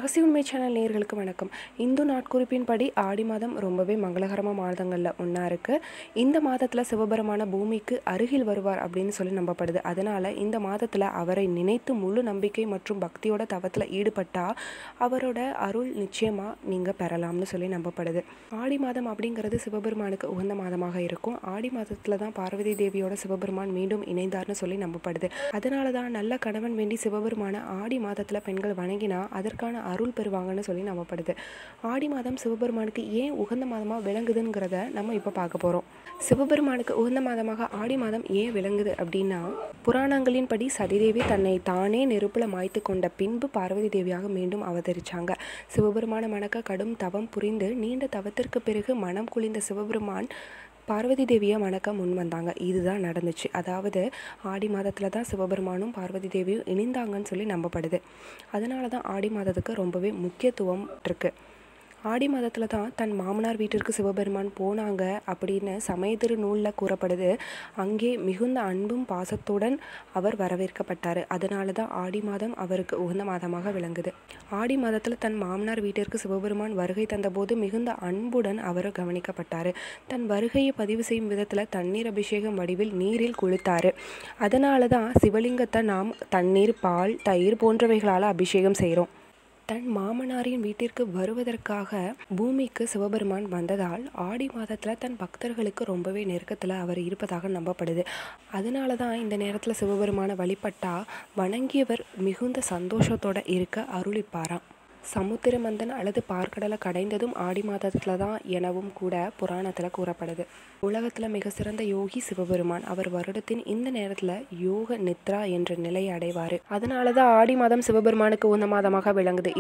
ரகசிய உண்மை சேனல் நேயர்களுக்கு வணக்கம் இந்து நாட்குறிப்பின்படி ஆடி மாதம் ரொம்பவே மங்களகரமான மாதங்களில் ஒன்றா இருக்குது இந்த மாதத்தில் சிவபெருமான பூமிக்கு அருகில் வருவார் அப்படின்னு சொல்லி நம்பப்படுது அதனால் இந்த மாதத்தில் அவரை நினைத்து முழு நம்பிக்கை மற்றும் பக்தியோட தவத்தில் ஈடுபட்டால் அவரோட அருள் நிச்சயமாக நீங்கள் பெறலாம்னு சொல்லி நம்பப்படுது ஆடி மாதம் அப்படிங்கிறது சிவபெருமானுக்கு உகந்த மாதமாக இருக்கும் ஆடி மாதத்தில் தான் பார்வதி தேவியோட சிவபெருமான் மீண்டும் இணைந்தார்னு சொல்லி நம்பப்படுது அதனால தான் நல்ல கணவன் வேண்டி சிவபெருமான ஆடி மாதத்தில் பெண்கள் வணங்கினா அதற்கான அருள் பெறுவாங்கன்னு சொல்லி நம்பப்படுது ஆடி மாதம் சிவபெருமானுக்கு ஏன் உகந்த மாதமாக விளங்குதுங்கிறத நம்ம இப்போ பார்க்க போகிறோம் சிவபெருமானுக்கு உகந்த மாதமாக ஆடி மாதம் ஏன் விளங்குது அப்படின்னா புராணங்களின்படி சதிதேவி தன்னை தானே நெருப்புல மாய்த்து கொண்ட பின்பு பார்வதி தேவியாக மீண்டும் அவதரிச்சாங்க சிவபெருமான மணக்க கடும் தவம் புரிந்து நீண்ட தவத்திற்கு பிறகு மனம் குளிர்ந்த சிவபெருமான் பார்வதி தேவியை வணக்க முன் வந்தாங்க இதுதான் நடந்துச்சு அதாவது ஆடி மாதத்தில் தான் சிவபெருமானும் பார்வதி தேவியும் இணைந்தாங்கன்னு சொல்லி நம்பப்படுது அதனால தான் ஆடி மாதத்துக்கு ரொம்பவே முக்கியத்துவம் இருக்குது ஆடி மாதத்தில் தான் தன் மாமனார் வீட்டிற்கு சிவபெருமான் போனாங்க அப்படின்னு சமயத்திரு நூலில் கூறப்படுது அங்கே மிகுந்த அன்பும் பாசத்துடன் அவர் வரவேற்கப்பட்டார் அதனால தான் ஆடி மாதம் அவருக்கு உகந்த மாதமாக விளங்குது ஆடி மாதத்தில் தன் மாமனார் வீட்டிற்கு சிவபெருமான் வருகை தந்தபோது மிகுந்த அன்புடன் அவர் கவனிக்கப்பட்டார் தன் வருகையை பதிவு செய்யும் விதத்தில் தண்ணீர் அபிஷேகம் வடிவில் நீரில் குளித்தார் அதனால தான் சிவலிங்கத்தை நாம் தண்ணீர் பால் தயிர் போன்றவைகளால் அபிஷேகம் செய்கிறோம் தன் மாமனாரின் வீட்டிற்கு வருவதற்காக பூமிக்கு சிவபெருமான் வந்ததால் ஆடி மாதத்தில் தன் பக்தர்களுக்கு ரொம்பவே நெருக்கத்தில் அவர் இருப்பதாக நம்பப்படுது அதனால தான் இந்த நேரத்தில் சிவபெருமானை வழிபட்டா வணங்கியவர் மிகுந்த சந்தோஷத்தோட இருக்க அருளிப்பாராம் சமுத்திரமந்தன் அல்லது பார்க்கடலை கடைந்ததும் ஆடி மாதத்தில் தான் எனவும் கூட புராணத்தில் கூறப்படுது உலகத்தில் மிக சிறந்த யோகி சிவபெருமான் அவர் வருடத்தின் இந்த நேரத்தில் யோக நித்ரா என்ற நிலையை அடைவார் அதனால தான் ஆடி மாதம் சிவபெருமானுக்கு உந்த மாதமாக விளங்குது